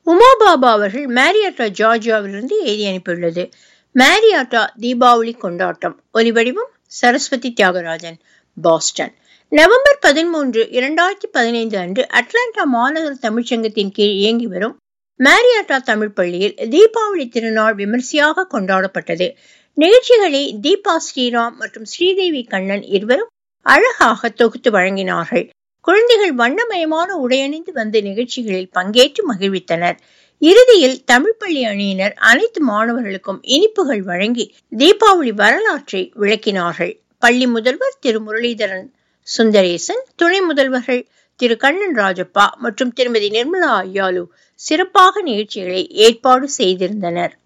உமாபாபா அவர்கள் மேரியாட்டா ஜார்ஜியாவிலிருந்து எழுதி அனுப்பியுள்ளது மேரியாட்டா தீபாவளி கொண்டாட்டம் ஒலிவடிவம் சரஸ்வதி தியாகராஜன் பாஸ்டன் நவம்பர் பதிமூன்று இரண்டாயிரத்தி பதினைந்து அன்று அட்லாண்டா மாநகர தமிழ்ச்சங்கத்தின் கீழ் இயங்கி வரும் மேரியாட்டா தமிழ் பள்ளியில் தீபாவளி திருநாள் விமர்சையாக கொண்டாடப்பட்டது நிகழ்ச்சிகளை தீபா ஸ்ரீராம் மற்றும் ஸ்ரீதேவி கண்ணன் இருவரும் அழகாக தொகுத்து வழங்கினார்கள் குழந்தைகள் வண்ணமயமான உடையணிந்து வந்து நிகழ்ச்சிகளில் பங்கேற்று மகிழ்வித்தனர் இறுதியில் தமிழ் பள்ளி அணியினர் அனைத்து மாணவர்களுக்கும் இனிப்புகள் வழங்கி தீபாவளி வரலாற்றை விளக்கினார்கள் பள்ளி முதல்வர் திரு முரளிதரன் சுந்தரேசன் துணை முதல்வர்கள் திரு கண்ணன் ராஜப்பா மற்றும் திருமதி நிர்மலா ஐயாலு சிறப்பாக நிகழ்ச்சிகளை ஏற்பாடு செய்திருந்தனர்